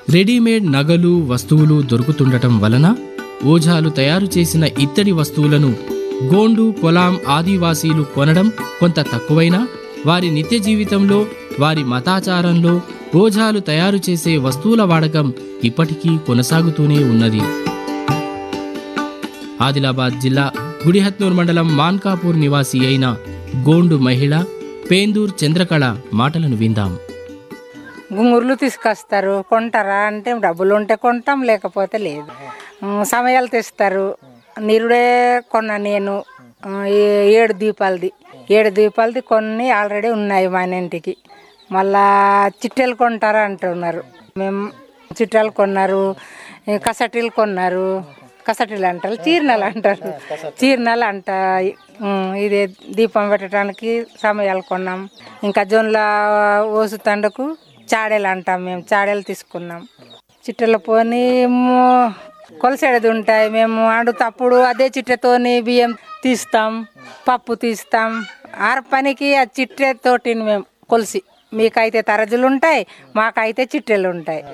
readymade నగలు వస్తువులు దొరుకుతుండటం వలన ఓఝాలు తయారు చేసిన ఇత్తడి వస్తువులను గోండు కొలాం ఆదివాసీలు కొనడం కొంత తక్కువైనా వారి నిత్య జీవితంలో వారి మతాచారంలో ఓఝాలు తయారు చేసే వస్తువుల వాడకం ఇప్పటికీ కొనసాగుతూనే ఉన్నది ఆదిలాబాద్ జిల్లా గుడిహత్నూర్ మండలం మాన్కాపూర్ నివాసి అయిన గోండు మహిళ పేందూర్ చంద్రకళ మాటలను విందాం గుంగుర్లు తీసుకొస్తారు కొంటారా అంటే డబ్బులు ఉంటే కొంటాం లేకపోతే లేదు ఉమ్, సమయాలు తెస్తారు నిరుడే కొన్న నేను ఉమ్, ఏ- ఏడు దీపాలది ఏడు దీపాలది కొన్ని ఆల్రెడీ ఉన్నాయి మన ఇంటికి మళ్ళా చిట్టెలు కొంటారా అంటున్నారు మేము చిట్టాలు కొన్నారు ఈ కసటీలు కొన్నారు కసటీలు అంటారు చీరనలు అంటారు చీరనలు అంట ఉమ్, ఇదే దీపం పెట్టడానికి సమయాలు కొన్నాం ఇంకా జొన్ల ఓసు తండకు చాడేలు అంటాం మేము చాడేలు తీసుకున్నాం చిట్టెల పోని ము- కొలసేడది ఉంటాయి మేము అడుగుతప్పుడు అదే చిట్టెతోని బియ్యం తీస్తాం పప్పు తీస్తాం ఆరు పనికి ఆ చిట్టెతోటి మేము కొలిసి మీకైతే తరజులు ఉంటాయి మాకైతే చిట్టెలు ఉంటాయి